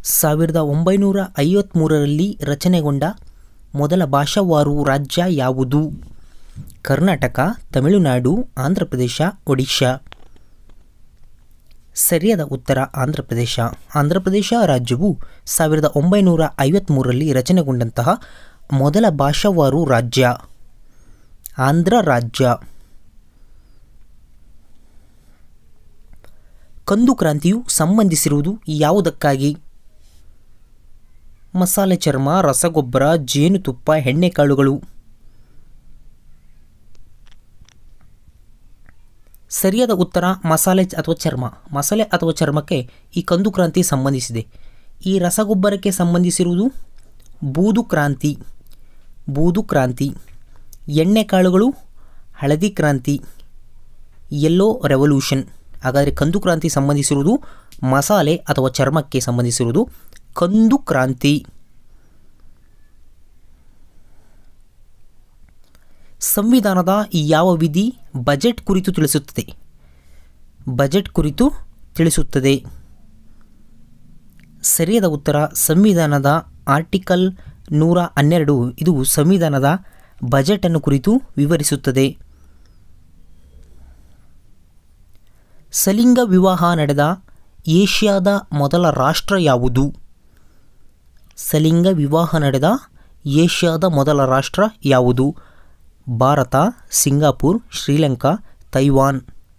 ಸಾವಿರದ ಒಂಬೈನೂರ ಐವತ್ತ್ಮೂರರಲ್ಲಿ ರಚನೆಗೊಂಡ ಮೊದಲ ಭಾಷಾವಾರು ರಾಜ್ಯ ಯಾವುದು ಕರ್ನಾಟಕ ತಮಿಳುನಾಡು ಆಂಧ್ರ ಪ್ರದೇಶ ಒಡಿಶಾ ಸರಿಯಾದ ಉತ್ತರ ಆಂಧ್ರ ಪ್ರದೇಶ ಆಂಧ್ರ ಪ್ರದೇಶ ರಾಜ್ಯವು ಸಾವಿರದ ಒಂಬೈನೂರ ಐವತ್ತ್ಮೂರರಲ್ಲಿ ರಚನೆಗೊಂಡಂತಹ ಮೊದಲ ಭಾಷಾವಾರು ರಾಜ್ಯ ಆಂಧ್ರ ರಾಜ್ಯ ಕಂದು ಕ್ರಾಂತಿಯು ಸಂಬಂಧಿಸಿರುವುದು ಯಾವುದಕ್ಕಾಗಿ ಮಸಾಲೆ ಚರ್ಮ ರಸಗೊಬ್ಬರ ಜೇನುತುಪ್ಪ ಎಣ್ಣೆಕಾಳುಗಳು ಸರಿಯಾದ ಉತ್ತರ ಮಸಾಲೆ ಅಥವಾ ಚರ್ಮ ಮಸಾಲೆ ಅಥವಾ ಚರ್ಮಕ್ಕೆ ಈ ಕಂದು ಕ್ರಾಂತಿ ಸಂಬಂಧಿಸಿದೆ ಈ ರಸಗೊಬ್ಬರಕ್ಕೆ ಸಂಬಂಧಿಸಿರುವುದು ಬೂದು ಕ್ರಾಂತಿ ಬೂದು ಕ್ರಾಂತಿ ಎಣ್ಣೆಕಾಳುಗಳು ಹಳದಿ ಕ್ರಾಂತಿ ಯೆಲ್ಲೋ ರೆವಲ್ಯೂಷನ್ ಹಾಗಾದರೆ ಕಂದು ಕ್ರಾಂತಿ ಸಂಬಂಧಿಸಿರುವುದು ಮಸಾಲೆ ಅಥವಾ ಚರ್ಮಕ್ಕೆ ಸಂಬಂಧಿಸಿರುವುದು ಕಂದು ಕ್ರಾಂತಿ ಸಂವಿಧಾನದ ಯಾವ ವಿಧಿ ಬಜೆಟ್ ಕುರಿತು ತಿಳಿಸುತ್ತದೆ ಬಜೆಟ್ ಕುರಿತು ತಿಳಿಸುತ್ತದೆ ಸರಿಯಾದ ಉತ್ತರ ಸಂವಿಧಾನದ ಆರ್ಟಿಕಲ್ ನೂರ ಹನ್ನೆರಡು ಇದು ಸಂವಿಧಾನದ ಬಜೆಟನ್ನು ಕುರಿತು ವಿವರಿಸುತ್ತದೆ ಸಲಿಂಗ ವಿವಾಹ ನಡೆದ ಏಷ್ಯಾದ ಮೊದಲ ರಾಷ್ಟ್ರ ಯಾವುದು ಸಲಿಂಗ ವಿವಾಹ ನಡೆದ ಏಷ್ಯಾದ ಮೊದಲ ರಾಷ್ಟ್ರ ಯಾವುದು ಭಾರತ ಸಿಂಗಾಪುರ್ ಶ್ರೀಲಂಕಾ ತೈವಾನ್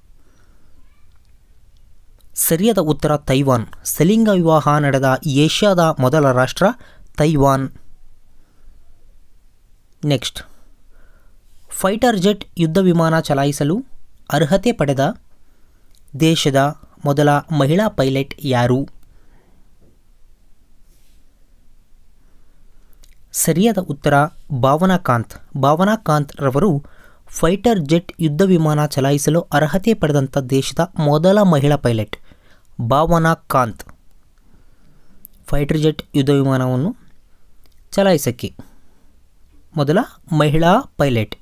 ಸರಿಯಾದ ಉತ್ತರ ತೈವಾನ್ ಸಲಿಂಗ ವಿವಾಹ ನಡೆದ ಏಷ್ಯಾದ ಮೊದಲ ರಾಷ್ಟ್ರ ತೈವಾನ್ ನೆಕ್ಸ್ಟ್ ಫೈಟರ್ ಜೆಟ್ ಯುದ್ಧ ವಿಮಾನ ಚಲಾಯಿಸಲು ಅರ್ಹತೆ ಪಡೆದ ದೇಶದ ಮೊದಲ ಮಹಿಳಾ ಪೈಲಟ್ ಯಾರು ಸರಿಯಾದ ಉತ್ತರ ಭಾವನಾ ಕಾಂತ್ ಭಾವನಾ ಕಾಂತ್ ರವರು ಫೈಟರ್ ಜೆಟ್ ಯುದ್ಧ ವಿಮಾನ ಚಲಾಯಿಸಲು ಅರ್ಹತೆ ಪಡೆದಂಥ ದೇಶದ ಮೊದಲ ಮಹಿಳಾ pilot Bhawana Kanth fighter jet ಯುದ್ಧ ವಿಮಾನವನ್ನು ಚಲಾಯಿಸಕ್ಕೆ ಮೊದಲ ಮಹಿಳಾ ಪೈಲಟ್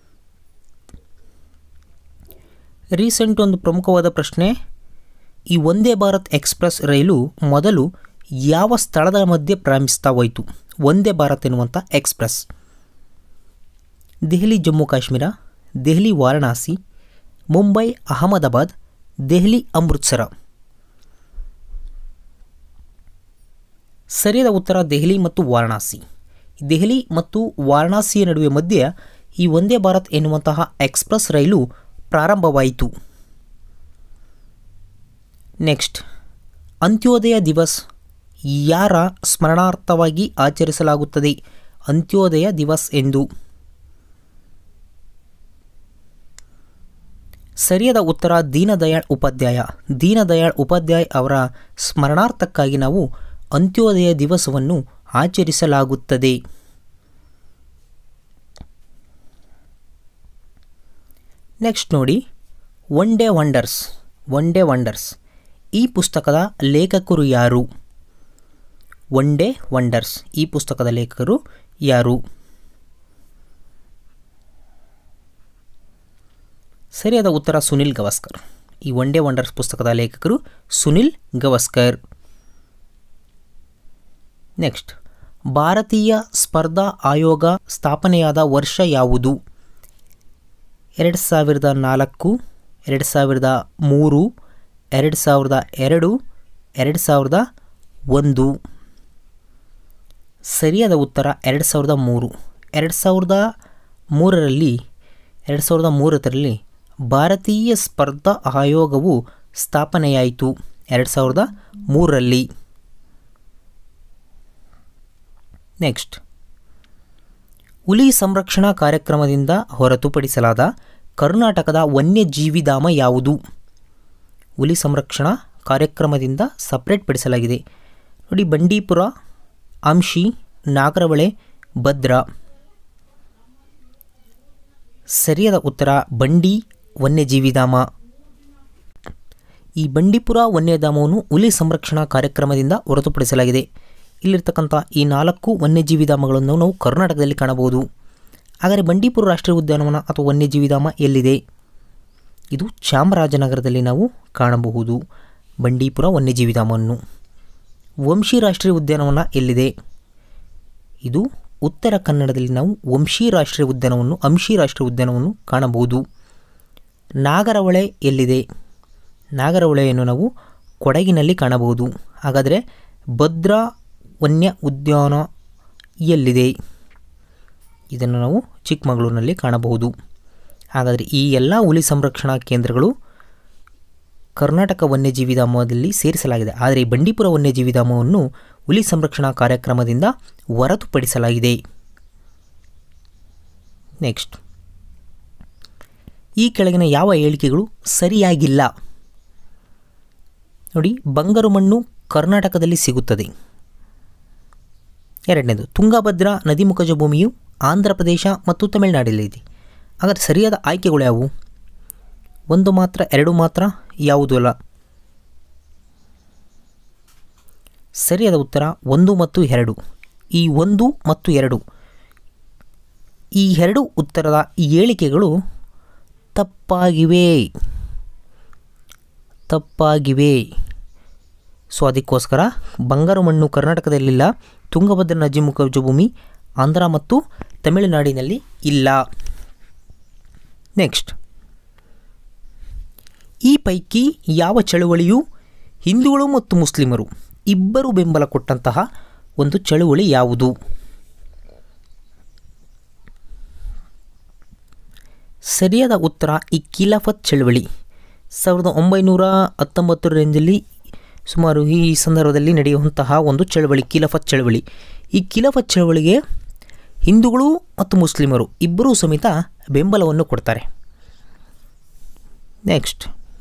ರೀಸೆಂಟ್ ಒಂದು ಪ್ರಮುಖವಾದ ಪ್ರಶ್ನೆ ಈ ಒಂದೇ ಭಾರತ್ ಎಕ್ಸ್ಪ್ರೆಸ್ ರೈಲು ಮೊದಲು ಯಾವ ಸ್ಥಳದ ಮಧ್ಯೆ ಪ್ರಾರಂಭಿಸ್ತಾ ಹೋಯಿತು ಒಂದೇ ಭಾರತ್ ಎನ್ನುವಂಥ ಎಕ್ಸ್ಪ್ರೆಸ್ ದೆಹಲಿ ಜಮ್ಮು ಕಾಶ್ಮೀರ ದೆಹಲಿ ವಾರಣಾಸಿ ಮುಂಬೈ ಅಹಮದಾಬಾದ್ ದೆಹಲಿ ಅಮೃತ್ಸರ ಸರಿಯಾದ ಉತ್ತರ ದೆಹಲಿ ಮತ್ತು ವಾರಣಾಸಿ ದೆಹಲಿ ಮತ್ತು ವಾರಣಾಸಿಯ ನಡುವೆ ಮಧ್ಯೆ ಈ ಒಂದೇ ಭಾರತ್ ಎನ್ನುವಂತಹ ಎಕ್ಸ್ಪ್ರೆಸ್ ರೈಲು ಪ್ರಾರಂಭವಾಯಿತು ನೆಕ್ಸ್ಟ್ ಅಂತ್ಯೋದಯ ದಿವಸ್ ಯಾರ ಸ್ಮರಣಾರ್ಥವಾಗಿ ಆಚರಿಸಲಾಗುತ್ತದೆ ಅಂತ್ಯೋದಯ ದಿವಸ್ ಎಂದು ಸರಿಯಾದ ಉತ್ತರ ದೀನದಯಾಳ್ ಉಪಾಧ್ಯಾಯ ದೀನದಯಾಳ್ ಉಪಾಧ್ಯಾಯ್ ಅವರ ಸ್ಮರಣಾರ್ಥಕ್ಕಾಗಿ ನಾವು ಅಂತ್ಯೋದಯ ದಿವಸವನ್ನು ಆಚರಿಸಲಾಗುತ್ತದೆ ನೆಕ್ಸ್ಟ್ ನೋಡಿ one day wonders one day wonders ಈ ಪುಸ್ತಕದ ಲೇಖಕರು ಯಾರು ಒನ್ ಡೇ ವಂಡರ್ಸ್ ಈ ಪುಸ್ತಕದ ಲೇಖಕರು ಯಾರು ಸರಿಯಾದ ಉತ್ತರ ಸುನಿಲ್ ಗವಾಸ್ಕರ್ ಈ ಒನ್ ಡೇ ವಂಡರ್ಸ್ ಪುಸ್ತಕದ ಲೇಖಕರು ಸುನಿಲ್ ಗವಾಸ್ಕರ್ ನೆಕ್ಸ್ಟ್ ಭಾರತೀಯ ಸ್ಪರ್ಧಾ ಆಯೋಗ ಸ್ಥಾಪನೆಯಾದ ವರ್ಷ ಯಾವುದು ಎರಡು ಸಾವಿರದ ನಾಲ್ಕು ಎರಡು ಸಾವಿರದ ಮೂರು ಎರಡು ಸಾವಿರದ ಎರಡು ಎರಡು ಸಾವಿರದ ಒಂದು ಸರಿಯಾದ ಉತ್ತರ ಎರಡು ಸಾವಿರದ ಮೂರು ಎರಡು ಸಾವಿರದ ಮೂರರಲ್ಲಿ ಎರಡು ಸಾವಿರದ ಮೂರರಲ್ಲಿ ಭಾರತೀಯ ಸ್ಪರ್ಧಾ ಆಯೋಗವು ಸ್ಥಾಪನೆಯಾಯಿತು ಎರಡು ಸಾವಿರದ ಮೂರರಲ್ಲಿ ನೆಕ್ಸ್ಟ್ ಹುಲಿ ಸಂರಕ್ಷಣಾ ಕಾರ್ಯಕ್ರಮದಿಂದ ಹೊರತುಪಡಿಸಲಾದ ಕರ್ನಾಟಕದ ವನ್ಯಜೀವಿಧಾಮ ಯಾವುದು ಹುಲಿ ಸಂರಕ್ಷಣಾ ಕಾರ್ಯಕ್ರಮದಿಂದ ಸಪ್ರೇಟ್ ಪಡಿಸಲಾಗಿದೆ ನೋಡಿ ಬಂಡೀಪುರ ಅಂಶಿ ನಾಗರಹೊಳೆ ಭದ್ರಾ ಸರಿಯಾದ ಉತ್ತರ ಬಂಡಿ ವನ್ಯಜೀವಿಧಾಮ ಈ ಬಂಡೀಪುರ ವನ್ಯಧಾಮವನ್ನು ಹುಲಿ ಸಂರಕ್ಷಣಾ ಕಾರ್ಯಕ್ರಮದಿಂದ ಹೊರತುಪಡಿಸಲಾಗಿದೆ ಇಲ್ಲಿರ್ತಕ್ಕಂಥ ಈ ನಾಲ್ಕು ವನ್ಯಜೀವಿಧಾಮಗಳನ್ನು ನಾವು ಕರ್ನಾಟಕದಲ್ಲಿ ಕಾಣಬಹುದು ಹಾಗಾದರೆ ಬಂಡೀಪುರ ರಾಷ್ಟ್ರೀಯ ಉದ್ಯಾನವನ ಅಥವಾ ವನ್ಯಜೀವಿಧಾಮ ಎಲ್ಲಿದೆ ಇದು ಚಾಮರಾಜನಗರದಲ್ಲಿ ನಾವು ಕಾಣಬಹುದು ಬಂಡೀಪುರ ವನ್ಯಜೀವಿಧಾಮವನ್ನು ವಂಶಿ ರಾಷ್ಟ್ರೀಯ ಉದ್ಯಾನವನ ಎಲ್ಲಿದೆ ಇದು ಉತ್ತರ ಕನ್ನಡದಲ್ಲಿ ನಾವು ವಂಶಿ ರಾಷ್ಟ್ರೀಯ ಉದ್ಯಾನವನ್ನು ಅಂಶಿ ರಾಷ್ಟ್ರೀಯ ಉದ್ಯಾನವನ್ನು ಕಾಣಬಹುದು ನಾಗರಹೊಳೆ ಎಲ್ಲಿದೆ ನಾಗರಹೊಳೆಯನ್ನು ನಾವು ಕೊಡಗಿನಲ್ಲಿ ಕಾಣಬಹುದು ಹಾಗಾದರೆ ಭದ್ರಾ ವನ್ಯ ಉದ್ಯಾನ ಎಲ್ಲಿದೆ ಇದನ್ನು ನಾವು ಚಿಕ್ಕಮಗಳೂರಿನಲ್ಲಿ ಕಾಣಬಹುದು ಹಾಗಾದರೆ ಈ ಎಲ್ಲ ಹುಲಿ ಸಂರಕ್ಷಣಾ ಕೇಂದ್ರಗಳು ಕರ್ನಾಟಕ ವನ್ಯಜೀವಿ ಧಾಮದಲ್ಲಿ ಸೇರಿಸಲಾಗಿದೆ ಆದರೆ ಈ ಬಂಡೀಪುರ ವನ್ಯಜೀವಿ ಧಾಮವನ್ನು ಹುಲಿ ಸಂರಕ್ಷಣಾ ಕಾರ್ಯಕ್ರಮದಿಂದ ಹೊರತುಪಡಿಸಲಾಗಿದೆ ನೆಕ್ಸ್ಟ್ ಈ ಕೆಳಗಿನ ಯಾವ ಹೇಳಿಕೆಗಳು ಸರಿಯಾಗಿಲ್ಲ ನೋಡಿ ಬಂಗಾರು ಮಣ್ಣು ಕರ್ನಾಟಕದಲ್ಲಿ ಸಿಗುತ್ತದೆ ಎರಡನೇದು ತುಂಗಭದ್ರಾ ನದಿಮುಖಜ ಭೂಮಿಯು ಆಂಧ್ರ ಪ್ರದೇಶ ಮತ್ತು ತಮಿಳುನಾಡಲ್ಲಿದೆ ಹಾಗಾದರೆ ಸರಿಯಾದ ಆಯ್ಕೆಗಳು ಯಾವುವು ಒಂದು ಮಾತ್ರ ಎರಡು ಮಾತ್ರ ಯಾವುದೂ ಅಲ್ಲ ಸರಿಯಾದ ಉತ್ತರ ಒಂದು ಮತ್ತು ಎರಡು ಈ ಒಂದು ಮತ್ತು ಎರಡು ಈ ಎರಡು ಉತ್ತರದ ಈ ಹೇಳಿಕೆಗಳು ತಪ್ಪಾಗಿವೆ ತಪ್ಪಾಗಿವೆ ಸೊ ಅದಕ್ಕೋಸ್ಕರ ಬಂಗಾರು ಮಣ್ಣು ಕರ್ನಾಟಕದಲ್ಲಿಲ್ಲ ತುಂಗಭದ್ರಾ ನದಿ ಮುಖಜ ಭೂಮಿ ಆಂಧ್ರ ಮತ್ತು ತಮಿಳುನಾಡಿನಲ್ಲಿ ಇಲ್ಲ ನೆಕ್ಸ್ಟ್ ಈ ಪೈಕಿ ಯಾವ ಚಳುವಳಿಯು ಹಿಂದೂಗಳು ಮತ್ತು ಮುಸ್ಲಿಮರು ಇಬ್ಬರು ಬೆಂಬಲ ಕೊಟ್ಟಂತಹ ಒಂದು ಚಳುವಳಿ ಯಾವುದು ಸರಿಯಾದ ಉತ್ತರ ಈ ಖಿಲಾಫತ್ ಚಳುವಳಿ ಸಾವಿರದ ಒಂಬೈನೂರ ಹತ್ತೊಂಬತ್ತರ ರೇಂಜಲ್ಲಿ ಸುಮಾರು ಈ ಸಂದರ್ಭದಲ್ಲಿ ನಡೆಯುವಂತಹ ಒಂದು ಚಳವಳಿ ಖಿಲಾಫತ್ ಚಳವಳಿ ಈ ಖಿಲಾಫತ್ ಚಳವಳಿಗೆ ಹಿಂದೂಗಳು ಮತ್ತು ಮುಸ್ಲಿಮರು ಇಬ್ಬರೂ ಸಮೇತ ಬೆಂಬಲವನ್ನು ಕೊಡ್ತಾರೆ ನೆಕ್ಸ್ಟ್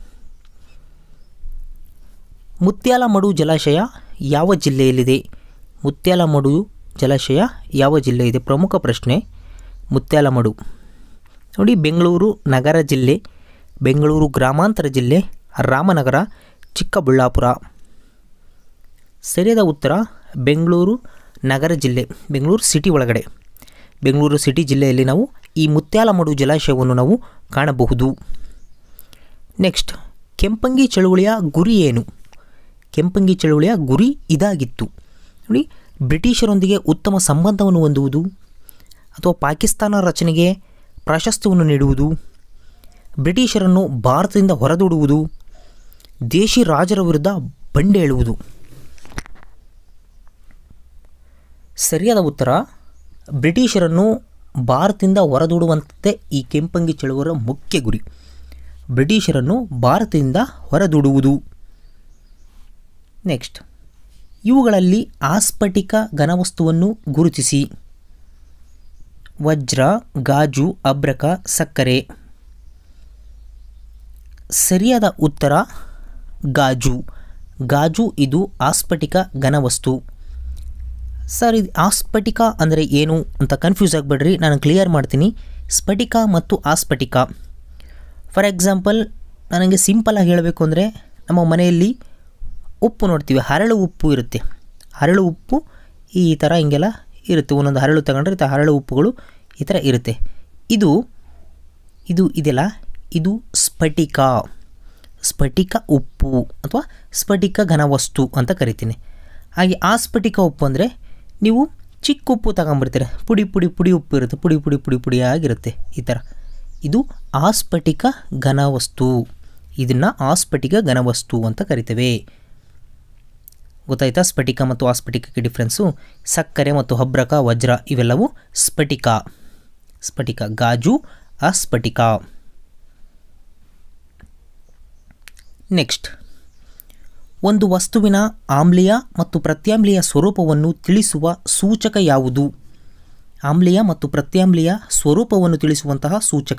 ಮುತ್ಯಾಲಮಡು ಜಲಾಶಯ ಯಾವ ಜಿಲ್ಲೆಯಲ್ಲಿದೆ ಮುತ್ಯಾಲಮಡು ಜಲಾಶಯ ಯಾವ ಜಿಲ್ಲೆ ಇದೆ ಪ್ರಮುಖ ಪ್ರಶ್ನೆ ಮುತ್ಯಾಲಮಡು ನೋಡಿ ಬೆಂಗಳೂರು ನಗರ ಜಿಲ್ಲೆ ಬೆಂಗಳೂರು ಗ್ರಾಮಾಂತರ ಜಿಲ್ಲೆ ರಾಮನಗರ ಚಿಕ್ಕಬಳ್ಳಾಪುರ ಸರಿಯಾದ ಉತ್ತರ ಬೆಂಗಳೂರು ನಗರ ಜಿಲ್ಲೆ ಬೆಂಗಳೂರು ಸಿಟಿ ಒಳಗಡೆ ಬೆಂಗಳೂರು ಸಿಟಿ ಜಿಲ್ಲೆಯಲ್ಲಿ ನಾವು ಈ ಮುತ್ಯಾಲಮಡು ಜಲಾಶಯವನ್ನು ನಾವು ಕಾಣಬಹುದು ನೆಕ್ಸ್ಟ್ ಕೆಂಪಂಗಿ ಚಳುವಳಿಯ ಗುರಿ ಏನು ಕೆಂಪಂಗಿ ಚಳುವಳಿಯ ಗುರಿ ಇದಾಗಿತ್ತು ನೋಡಿ ಬ್ರಿಟಿಷರೊಂದಿಗೆ ಉತ್ತಮ ಸಂಬಂಧವನ್ನು ಹೊಂದುವುದು ಅಥವಾ ಪಾಕಿಸ್ತಾನ ರಚನೆಗೆ ಪ್ರಾಶಸ್ತ್ಯವನ್ನು ನೀಡುವುದು ಬ್ರಿಟಿಷರನ್ನು ಭಾರತದಿಂದ ಹೊರದೂಡುವುದು ದೇಶಿ ರಾಜರ ವಿರುದ್ಧ ಬಂಡೇಳುವುದು ಸರಿಯಾದ ಉತ್ತರ ಬ್ರಿಟಿಷರನ್ನು ಭಾರತದಿಂದ ಹೊರದೂಡುವಂತೆ ಈ ಕೆಂಪಂಗಿ ಚಳುವಳಿಯ ಮುಖ್ಯ ಗುರಿ ಬ್ರಿಟಿಷರನ್ನು ಭಾರತದಿಂದ ಹೊರದೂಡುವುದು ನೆಕ್ಸ್ಟ್ ಇವುಗಳಲ್ಲಿ ಆಸ್ಫಟಿಕ ಘನವಸ್ತುವನ್ನು ಗುರುತಿಸಿ ವಜ್ರ ಗಾಜು ಅಬ್ರಕ ಸಕ್ಕರೆ ಸರಿಯಾದ ಉತ್ತರ ಗಾಜು ಗಾಜು ಇದು ಆಸ್ಫಟಿಕ ಘನವಸ್ತು ಸರ್ ಇದು ಆಸ್ಫಟಿಕ ಅಂದರೆ ಏನು ಅಂತ ಕನ್ಫ್ಯೂಸ್ ಆಗಬೇಡ್ರಿ ನಾನು ಕ್ಲಿಯರ್ ಮಾಡ್ತೀನಿ ಸ್ಫಟಿಕ ಮತ್ತು ಆಸ್ಫಟಿಕ ಫಾರ್ ಎಕ್ಸಾಂಪಲ್ ನನಗೆ ಸಿಂಪಲಾಗಿ ಹೇಳಬೇಕು ಅಂದರೆ ನಮ್ಮ ಮನೆಯಲ್ಲಿ ಉಪ್ಪು ನೋಡ್ತೀವಿ ಹರಳು ಉಪ್ಪು ಇರುತ್ತೆ ಹರಳು ಉಪ್ಪು ಈ ಥರ ಹಿಂಗೆಲ್ಲ ಇರುತ್ತೆ ಒಂದೊಂದು ಹರಳು ತಗೊಂಡ್ರೆ ಈ ಥರ ಹರಳು ಉಪ್ಪುಗಳು ಈ ಥರ ಇರುತ್ತೆ ಇದು ಇದು ಇದೆಲ್ಲ ಇದು ಸ್ಫಟಿಕ ಸ್ಫಟಿಕ ಉಪ್ಪು ಅಥವಾ ಸ್ಫಟಿಕ ಘನವಸ್ತು ಅಂತ ಕರಿತೀನಿ ಹಾಗೆ ಆ ಸ್ಫಟಿಕ ಉಪ್ಪು ಅಂದರೆ ನೀವು ಚಿಕ್ಕ ಉಪ್ಪು ತಗೊಂಬರ್ತೀರ ಪುಡಿ ಪುಡಿ ಪುಡಿ ಉಪ್ಪು ಇರುತ್ತೆ ಪುಡಿ ಪುಡಿ ಪುಡಿ ಪುಡಿಯಾಗಿರುತ್ತೆ ಈ ಥರ ಇದು ಆಸ್ಫಟಿಕ ಘನವಸ್ತು ಇದನ್ನು ಆಸ್ಫಟಿಕ ಘನವಸ್ತು ಅಂತ ಕರಿತೇವೆ ಗೊತ್ತಾಯ್ತಾ ಸ್ಫಟಿಕ ಮತ್ತು ಆಸ್ಫಟಿಕಕ್ಕೆ ಡಿಫ್ರೆನ್ಸು ಸಕ್ಕರೆ ಮತ್ತು ಹಬ್ರಕ ವಜ್ರ ಇವೆಲ್ಲವೂ ಸ್ಫಟಿಕ ಸ್ಫಟಿಕ ಗಾಜು ಅಸ್ಫಟಿಕ ನೆಕ್ಸ್ಟ್ ಒಂದು ವಸ್ತುವಿನ ಆಮ್ಲೀಯ ಮತ್ತು ಪ್ರತ್ಯಾಮ್ಲೀಯ ಸ್ವರೂಪವನ್ನು ತಿಳಿಸುವ ಸೂಚಕ ಯಾವುದು ಆಮ್ಲೀಯ ಮತ್ತು ಪ್ರತ್ಯಾಮ್ಲೀಯ ಸ್ವರೂಪವನ್ನು ತಿಳಿಸುವಂತಹ ಸೂಚಕ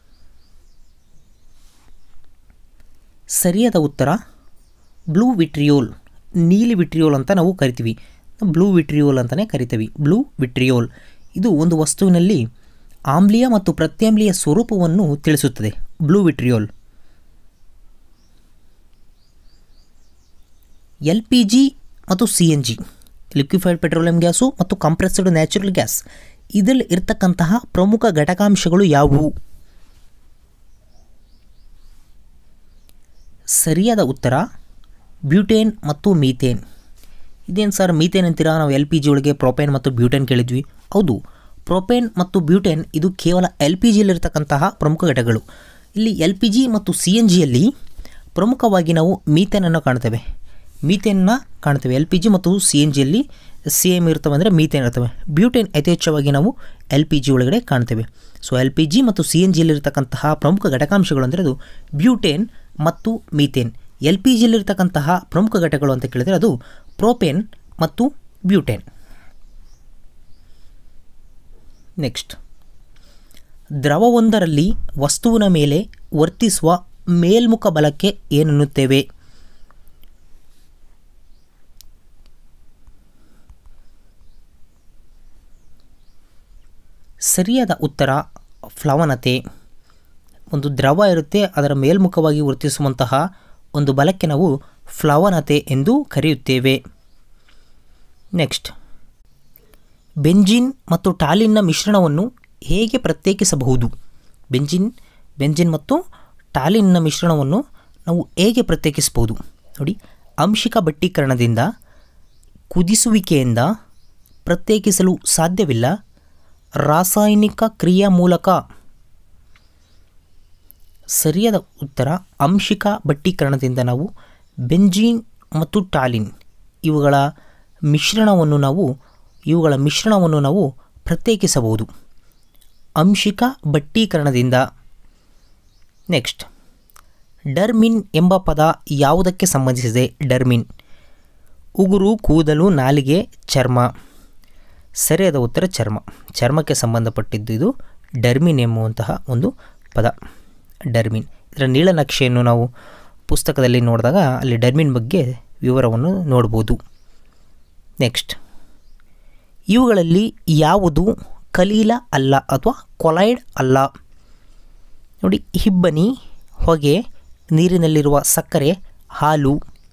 ಸರಿಯಾದ ಉತ್ತರ ಬ್ಲೂ ವಿಟ್ರಿಯೋಲ್ ನೀಲಿ ವಿಟ್ರಿಯೋಲ್ ಅಂತ ನಾವು ಕರಿತೀವಿ ಬ್ಲೂ ವಿಟ್ರಿಯೋಲ್ ಅಂತಲೇ ಕರಿತೀವಿ ಬ್ಲೂ ವಿಟ್ರಿಯೋಲ್ ಇದು ಒಂದು ವಸ್ತುವಿನಲ್ಲಿ ಆಮ್ಲೀಯ ಮತ್ತು ಪ್ರತ್ಯಾಮ್ಲೀಯ ಸ್ವರೂಪವನ್ನು ತಿಳಿಸುತ್ತದೆ blue vitriol L P G ಮತ್ತು C N G liquefied petroleum gas ಮತ್ತು ಕಂಪ್ರೆಸ್ಡ್ ನ್ಯಾಚುರಲ್ ಗ್ಯಾಸ್ ಇದರಲ್ಲಿ ಇರ್ತಕ್ಕಂತಹ ಪ್ರಮುಖ ಘಟಕಾಂಶಗಳು ಯಾವುವು ಸರಿಯಾದ ಉತ್ತರ ಬ್ಯೂಟೇನ್ ಮತ್ತು ಮೀಥೇನ್ ಇದೇನು ಸರ್ ಮೀಥೇನ್ ಅಂತೀರಾ ನಾವು ಎಲ್ ಪಿ ಜಿ ಒಳಗೆ ಪ್ರೊಪೇನ್ ಮತ್ತು ಬ್ಯೂಟೇನ್ ಕೇಳಿದ್ವಿ ಹೌದು ಪ್ರೊಪೇನ್ ಮತ್ತು ಬ್ಯೂಟೇನ್ ಇದು ಕೇವಲ ಎಲ್ ಪಿ ಜಿಯಲ್ಲಿರ್ತಕ್ಕಂತಹ ಪ್ರಮುಖ ಘಟಕಗಳು ಇಲ್ಲಿ ಎಲ್ ಪಿ ಜಿ ಮತ್ತು ಸಿ ಎನ್ ಜಿಯಲ್ಲಿ ಪ್ರಮುಖವಾಗಿ ನಾವು ಮೀಥೇನನ್ನು ಕಾಣ್ತೇವೆ ಮೀಥೇನ್ನ ಕಾಣ್ತೇವೆ ಎಲ್ ಪಿ ಜಿ ಮತ್ತು ಸಿ ಎನ್ ಜಿಯಲ್ಲಿ ಸೇಮ್ ಇರ್ತವೆ ಅಂದರೆ ಮೀಥೇನ್ ಇರ್ತವೆ ಬ್ಯೂಟೇನ್ ಯಥೇಚ್ಛವಾಗಿ ನಾವು ಎಲ್ ಪಿ ಜಿ ಒಳಗಡೆ ಕಾಣ್ತೇವೆ ಸೊ ಎಲ್ ಪಿ ಜಿ ಮತ್ತು ಸಿ ಎನ್ ಜಿಯಲ್ಲಿರ್ತಕ್ಕಂತಹ ಪ್ರಮುಖ ಘಟಕಾಂಶಗಳು ಅಂದರೆ ಅದು ಬ್ಯೂಟೇನ್ ಮತ್ತು ಮೀಥೇನ್ ಎಲ್ ಪಿ ಜಿಯಲ್ಲಿರ್ತಕ್ಕಂತಹ ಪ್ರಮುಖ ಘಟಕಗಳು ಅಂತ ಕೇಳಿದರೆ ಅದು ಪ್ರೋಪೇನ್ ಮತ್ತು ಬ್ಯೂಟೇನ್ ನೆಕ್ಸ್ಟ್ ದ್ರವವೊಂದರಲ್ಲಿ ವಸ್ತುವಿನ ಮೇಲೆ ವರ್ತಿಸುವ ಮೇಲ್ಮುಖ ಬಲಕ್ಕೆ ಏನನ್ನುತ್ತೇವೆ ಸರಿಯಾದ ಉತ್ತರ ಫ್ಲವನತೆ ಒಂದು ದ್ರವ ಇರುತ್ತೆ ಅದರ ಮೇಲ್ಮುಖವಾಗಿ ವರ್ತಿಸುವಂತಹ ಒಂದು ಬಲಕ್ಕೆ ನಾವು ಫ್ಲವನತೆ ಎಂದು ಕರೆಯುತ್ತೇವೆ ನೆಕ್ಸ್ಟ್ ಬೆಂಜಿನ್ ಮತ್ತು ಟಾಲಿನ್ನ ಮಿಶ್ರಣವನ್ನು ಹೇಗೆ ಪ್ರತ್ಯೇಕಿಸಬಹುದು ಬೆಂಜಿನ್ ಬೆಂಜಿನ್ ಮತ್ತು ಟಾಲಿನ್ನ ಮಿಶ್ರಣವನ್ನು ನಾವು ಹೇಗೆ ಪ್ರತ್ಯೇಕಿಸಬಹುದು ನೋಡಿ ಅಂಶಿಕ ಬಟ್ಟೀಕರಣದಿಂದ ಕುದಿಸುವಿಕೆಯಿಂದ ಪ್ರತ್ಯೇಕಿಸಲು ಸಾಧ್ಯವಿಲ್ಲ ರಾಸಾಯನಿಕ ಕ್ರಿಯೆ ಮೂಲಕ ಸರಿಯಾದ ಉತ್ತರ ಅಂಶಿಕ ಬಟ್ಟೀಕರಣದಿಂದ ನಾವು ಬೆಂಜೀನ್ ಮತ್ತು ಟಾಲಿನ್ ಇವುಗಳ ಮಿಶ್ರಣವನ್ನು ನಾವು ಇವುಗಳ ಮಿಶ್ರಣವನ್ನು ನಾವು ಪ್ರತ್ಯೇಕಿಸಬಹುದು ಅಂಶಿಕ ಬಟ್ಟೀಕರಣದಿಂದ ನೆಕ್ಸ್ಟ್ ಡರ್ಮಿನ್ ಎಂಬ ಪದ ಯಾವುದಕ್ಕೆ ಸಂಬಂಧಿಸಿದೆ ಡರ್ಮಿನ್ ಉಗುರು ಕೂದಲು ನಾಲಿಗೆ ಚರ್ಮ ಸರಿಯಾದ ಉತ್ತರ ಚರ್ಮ ಚರ್ಮಕ್ಕೆ ಸಂಬಂಧಪಟ್ಟಿದ್ದು ಇದು ಡರ್ಮಿನ್ ಎಂಬುವಂತಹ ಒಂದು ಪದ ಡರ್ಮಿನ್ ಇದರ ನೀಲನಕ್ಷೆಯನ್ನು ನಾವು ಪುಸ್ತಕದಲ್ಲಿ ನೋಡಿದಾಗ ಅಲ್ಲಿ ಡರ್ಮಿನ್ ಬಗ್ಗೆ ವಿವರವನ್ನು ನೋಡ್ಬೋದು ನೆಕ್ಸ್ಟ್ ಇವುಗಳಲ್ಲಿ ಯಾವುದು ಕಲೀಲ ಅಲ್ಲ ಅಥವಾ ಕೊಲೈಡ್ ಅಲ್ಲ ನೋಡಿ ಹಿಬ್ಬನಿ ಹೊಗೆ ನೀರಿನಲ್ಲಿರುವ ಸಕ್ಕರೆ ಹಾಲು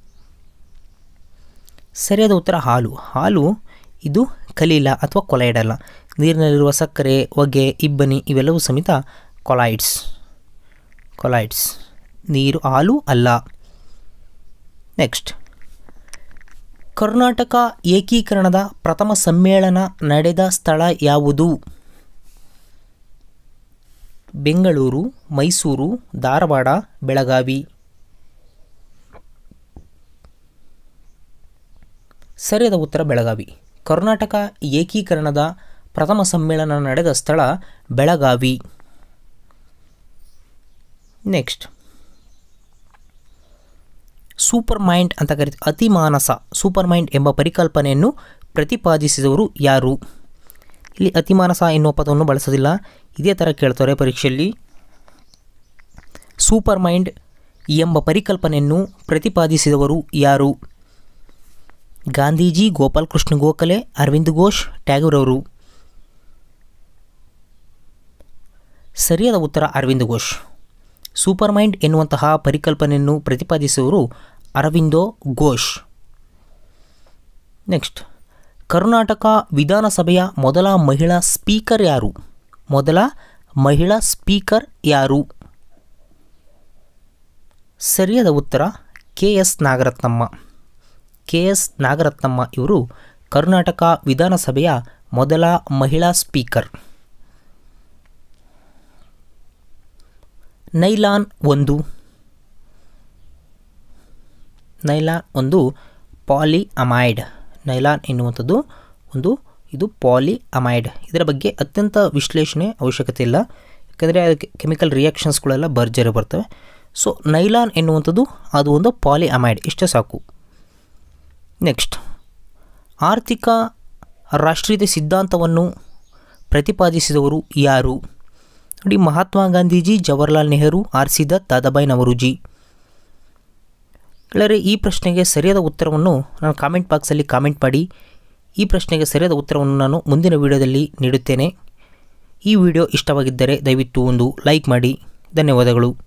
ಸರಿಯಾದ ಉತ್ತರ ಹಾಲು ಹಾಲು ಇದು ಕಲೀಲ ಅಥವಾ ಕೊಲೈಡ್ ಅಲ್ಲ ನೀರಿನಲ್ಲಿರುವ ಸಕ್ಕರೆ ಹೊಗೆ ಇಬ್ಬನಿ ಇವೆಲ್ಲವೂ ಸಮೇತ ಕೊಲೈಡ್ಸ್ ಕೊಲೈಡ್ಸ್ ನೀರು ಹಾಲು ಅಲ್ಲ ನೆಕ್ಸ್ಟ್ ಕರ್ನಾಟಕ ಏಕೀಕರಣದ ಪ್ರಥಮ ಸಮ್ಮೇಳನ ನಡೆದ ಸ್ಥಳ ಯಾವುದು ಬೆಂಗಳೂರು ಮೈಸೂರು ಧಾರವಾಡ ಬೆಳಗಾವಿ ಸರಿಯಾದ ಉತ್ತರ ಬೆಳಗಾವಿ ಕರ್ನಾಟಕ ಏಕೀಕರಣದ ಪ್ರಥಮ ಸಮ್ಮೇಳನ ನಡೆದ ಸ್ಥಳ ಬೆಳಗಾವಿ ನೆಕ್ಸ್ಟ್ ಸೂಪರ್ ಮೈಂಡ್ ಅಂತ ಕರೀತೀವಿ ಅತಿಮಾನಸ ಸೂಪರ್ ಮೈಂಡ್ ಎಂಬ ಪರಿಕಲ್ಪನೆಯನ್ನು ಪ್ರತಿಪಾದಿಸಿದವರು ಯಾರು ಇಲ್ಲಿ ಅತಿಮಾನಸ ಎನ್ನುವ ಪದವನ್ನು ಬಳಸೋದಿಲ್ಲ ಇದೇ ಥರ ಕೇಳ್ತಾರೆ ಪರೀಕ್ಷೆಯಲ್ಲಿ ಸೂಪರ್ ಮೈಂಡ್ ಎಂಬ ಪರಿಕಲ್ಪನೆಯನ್ನು ಪ್ರತಿಪಾದಿಸಿದವರು ಯಾರು ಗಾಂಧೀಜಿ ಗೋಪಾಲ್ ಕೃಷ್ಣ ಗೋಖಲೆ ಅರವಿಂದ್ ಘೋಷ್ ಟ್ಯಾಗೂರ್ ಅವರು ಸರಿಯಾದ ಉತ್ತರ ಅರವಿಂದ್ ಘೋಷ್ ಸೂಪರ್ ಮೈಂಡ್ ಎನ್ನುವಂತಹ ಪರಿಕಲ್ಪನೆಯನ್ನು ಪ್ರತಿಪಾದಿಸುವವರು ಅರವಿಂದೋ ಘೋಷ್ ನೆಕ್ಸ್ಟ್ ಕರ್ನಾಟಕ ವಿಧಾನಸಭೆಯ ಮೊದಲ ಮಹಿಳಾ ಸ್ಪೀಕರ್ ಯಾರು ಮೊದಲ ಮಹಿಳಾ ಸ್ಪೀಕರ್ ಯಾರು ಸರಿಯಾದ ಉತ್ತರ K S Nagarathnamma K S Nagarathnamma ಇವರು ಕರ್ನಾಟಕ ವಿಧಾನಸಭೆಯ ಮೊದಲ ಮಹಿಳಾ ಸ್ಪೀಕರ್ ನೈಲಾನ್ ಒಂದು ನೈಲಾನ್ ಒಂದು ಪಾಲಿ ಅಮೈಡ್ ನೈಲಾನ್ ಎನ್ನುವಂಥದ್ದು ಒಂದು ಇದು ಪಾಲಿ ಅಮೈಡ್ ಇದರ ಬಗ್ಗೆ ಅತ್ಯಂತ ವಿಶ್ಲೇಷಣೆ ಅವಶ್ಯಕತೆ ಇಲ್ಲ ಯಾಕಂದರೆ ಅದಕ್ಕೆ ಕೆಮಿಕಲ್ ರಿಯಾಕ್ಷನ್ಸ್ಗಳೆಲ್ಲ ಭರ್ಜರಿ ಬರ್ತವೆ ಸೊ ನೈಲಾನ್ ಎನ್ನುವಂಥದ್ದು ಅದು ಒಂದು ಪಾಲಿ ಅಮೈಡ್ ಇಷ್ಟೇ ಸಾಕು ನೆಕ್ಸ್ಟ್ ಆರ್ಥಿಕ ರಾಷ್ಟ್ರೀಯತೆ ಸಿದ್ಧಾಂತವನ್ನು ಪ್ರತಿಪಾದಿಸಿದವರು ಯಾರು ನೋಡಿ ಮಹಾತ್ಮ ಗಾಂಧೀಜಿ ಜವಾಹರ್ಲಾಲ್ ನೆಹರು ಆರ್ ಸಿ ದತ್ ದಾದಾಬಾಯಿ ನವರುಜಿ ಗೆಳೆಯರೆ ಈ ಪ್ರಶ್ನೆಗೆ ಸರಿಯಾದ ಉತ್ತರವನ್ನು ನಾನು ಕಾಮೆಂಟ್ ಬಾಕ್ಸಲ್ಲಿ ಕಾಮೆಂಟ್ ಮಾಡಿ ಈ ಪ್ರಶ್ನೆಗೆ ಸರಿಯಾದ ಉತ್ತರವನ್ನು ನಾನು ಮುಂದಿನ ವಿಡಿಯೋದಲ್ಲಿ ನೀಡುತ್ತೇನೆ ಈ ವಿಡಿಯೋ ಇಷ್ಟವಾಗಿದ್ದರೆ ದಯವಿಟ್ಟು ಒಂದು ಲೈಕ್ ಮಾಡಿ ಧನ್ಯವಾದಗಳು